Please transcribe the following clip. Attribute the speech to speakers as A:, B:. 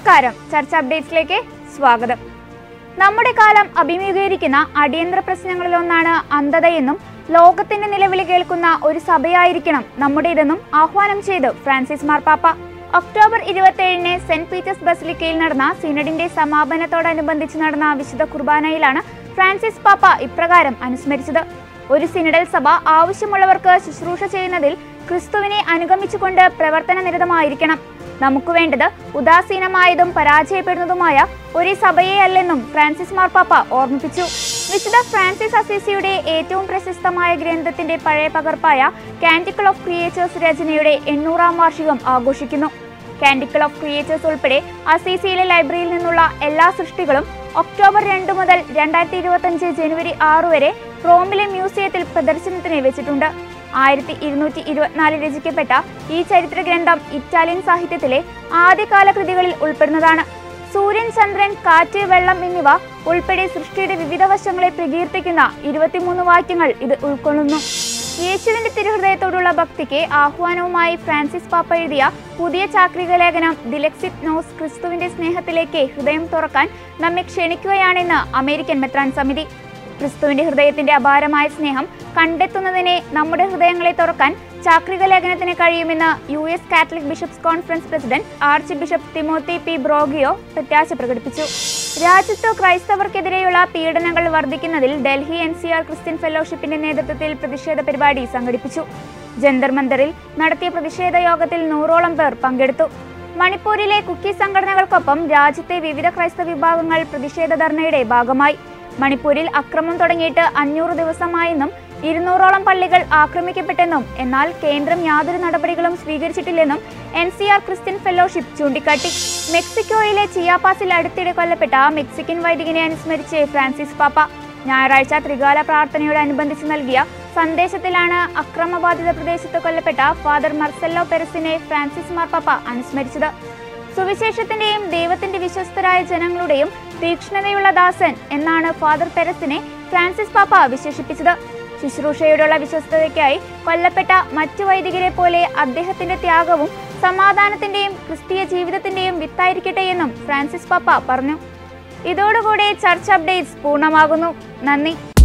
A: നമസ്കാരം ചർച്ച അപ്ഡേറ്റ്സിലേക്ക് സ്വാഗതം നമ്മുടെ കാലം അഭിമുഖീകരിക്കുന്ന അടിയന്തര പ്രശ്നങ്ങളിലൊന്നാണ് അന്ധതയെന്നും ലോകത്തിന്റെ നിലവിളി കേൾക്കുന്ന ഒരു സഭയായിരിക്കണം നമ്മുടേതെന്നും ആഹ്വാനം ചെയ്തു ഫ്രാൻസിസ് മാർപ്പാപ്പ ഒക്ടോബർ ഇരുപത്തിയേഴിന് സെന്റ് പീറ്റേഴ്സ് ബസിലിക്കയിൽ നടന്ന സിനഡിന്റെ സമാപനത്തോടനുബന്ധിച്ച് നടന്ന വിശുദ്ധ കുർബാനയിലാണ് ഫ്രാൻസിസ് പാപ്പ ഇപ്രകാരം അനുസ്മരിച്ചത് ഒരു സിനഡൽ സഭ ആവശ്യമുള്ളവർക്ക് ശുശ്രൂഷ ചെയ്യുന്നതിൽ ക്രിസ്തുവിനെ അനുഗമിച്ചുകൊണ്ട് പ്രവർത്തന നിരതമായിരിക്കണം നമുക്ക് വേണ്ടത് ഉദാസീനമായതും പരാജയപ്പെടുന്നതുമായ ഒരു സഭയെയല്ലെന്നും ഫ്രാൻസിസ് മാർപ്പാപ്പ ഓർമ്മിപ്പിച്ചു വിശുദ്ധ ഫ്രാൻസിസ് അസീസിയുടെ ഏറ്റവും പ്രശസ്തമായ ഗ്രന്ഥത്തിന്റെ പഴയ പകർപ്പായ കാൻഡിക്കിൾ ഓഫ് ക്രിയേച്ചേഴ്സ് രചനയുടെ എണ്ണൂറാം വാർഷികം ആഘോഷിക്കുന്നു കാൻഡിക്കിൾ ഓഫ് ക്രിയേച്ചേഴ്സ് ഉൾപ്പെടെ അസീസിയിലെ ലൈബ്രറിയിൽ നിന്നുള്ള എല്ലാ സൃഷ്ടികളും ഒക്ടോബർ രണ്ട് മുതൽ രണ്ടായിരത്തി ഇരുപത്തഞ്ച് ജനുവരി ആറ് വരെ റോമിലെ മ്യൂസിയത്തിൽ പ്രദർശനത്തിന് വെച്ചിട്ടുണ്ട് ആയിരത്തി ഇരുന്നൂറ്റി ഇരുപത്തിനാലിൽ രചിക്കപ്പെട്ട ഈ ചരിത്ര ഗ്രന്ഥം ഇറ്റാലിയൻ സാഹിത്യത്തിലെ ആദ്യകാല കൃതികളിൽ ഉൾപ്പെടുന്നതാണ് സൂര്യൻ ചന്ദ്രൻ കാറ്റ് വെള്ളം എന്നിവ ഉൾപ്പെടെ സൃഷ്ടിയുടെ വിവിധ വശങ്ങളെ പ്രകീർത്തിക്കുന്ന ഇരുപത്തിമൂന്ന് വാക്യങ്ങൾ ഇത് ഉൾക്കൊള്ളുന്നു യേശുവിന്റെ തിരുഹൃദയത്തോടുള്ള ഭക്തിക്ക് ആഹ്വാനവുമായി ഫ്രാൻസിസ് പാപ്പ എഴുതിയ പുതിയ ചാക്രിക ലേഖനം ദിലക്സിത് നോസ് ക്രിസ്തുവിന്റെ സ്നേഹത്തിലേക്ക് ഹൃദയം തുറക്കാൻ നമ്മെ ക്ഷണിക്കുകയാണെന്ന് അമേരിക്കൻ മെത്രാൻ സമിതി ക്രിസ്തുവിന്റെ ഹൃദയത്തിന്റെ അപാരമായ സ്നേഹം കണ്ടെത്തുന്നതിനെ നമ്മുടെ ഹൃദയങ്ങളെ തുറക്കാൻ ചാക്രിക ലേഖനത്തിന് കഴിയുമെന്ന് U S Catholic bishops conference president archbishop Timothy P Broglio പ്രത്യാശ പ്രകടിപ്പിച്ചു രാജ്യത്ത് ക്രൈസ്തവർക്കെതിരെയുള്ള പീഡനങ്ങൾ വർദ്ധിക്കുന്നതിൽ Delhi N C R Christian ഫെലോഷിപ്പിന്റെ നേതൃത്വത്തിൽ പ്രതിഷേധ പരിപാടി സംഘടിപ്പിച്ചു ജന്തർ മന്ദറിൽ നടത്തിയ പ്രതിഷേധ യോഗത്തിൽ നൂറോളം പേർ പങ്കെടുത്തു മണിപ്പൂരിലെ കുക്കി സംഘടനകൾക്കൊപ്പം രാജ്യത്തെ വിവിധ ക്രൈസ്തവ വിഭാഗങ്ങൾ പ്രതിഷേധ ധർണയുടെ ഭാഗമായി മണിപ്പൂരിൽ അക്രമം തുടങ്ങിയിട്ട് അഞ്ഞൂറ് ദിവസമായെന്നും ഇരുന്നൂറോളം പള്ളികൾ ആക്രമിക്കപ്പെട്ടെന്നും എന്നാൽ കേന്ദ്രം യാതൊരു നടപടികളും സ്വീകരിച്ചിട്ടില്ലെന്നും N C R Christian fellowship ചൂണ്ടിക്കാട്ടി മെക്സിക്കോയിലെ ചിയാപാസിൽ അടുത്തിടെ കൊല്ലപ്പെട്ട മെക്സിക്കൻ വൈദികനെ അനുസ്മരിച്ച് ഫ്രാൻസിസ് പാപ്പ ഞായറാഴ്ച ത്രികാല പ്രാർത്ഥനയോടനുബന്ധിച്ച് നൽകിയ സന്ദേശത്തിലാണ് അക്രമബാധിത പ്രദേശത്ത് കൊല്ലപ്പെട്ട ഫാദർ മർസെല്ലോ പെരസിനെ ഫ്രാൻസിസ് മാർപ്പാപ്പ അനുസ്മരിച്ചത് സുവിശേഷത്തിന്റെയും ദൈവത്തിന്റെ വിശ്വസ്തരായ ജനങ്ങളുടെയും തീക്ഷ്ണതയുള്ള ദാസൻ എന്നാണ് ഫാദർ പെരസിനെ ഫ്രാൻസിസ് പാപ്പ വിശേഷിപ്പിച്ചത് ശുശ്രൂഷയോടുള്ള വിശ്വസ്തതയ്ക്കായി കൊല്ലപ്പെട്ട മറ്റു വൈദികരെ പോലെ അദ്ദേഹത്തിന്റെ ത്യാഗവും സമാധാനത്തിന്റെയും ക്രിസ്തീയ ജീവിതത്തിന്റെയും വിത്തായിരിക്കട്ടെ എന്നും ഫ്രാൻസിസ് പാപ്പ പറഞ്ഞു ഇതോടുകൂടെ ചർച്ച് അപ്ഡേറ്റ്സ് പൂർണ്ണമാകുന്നു നന്ദി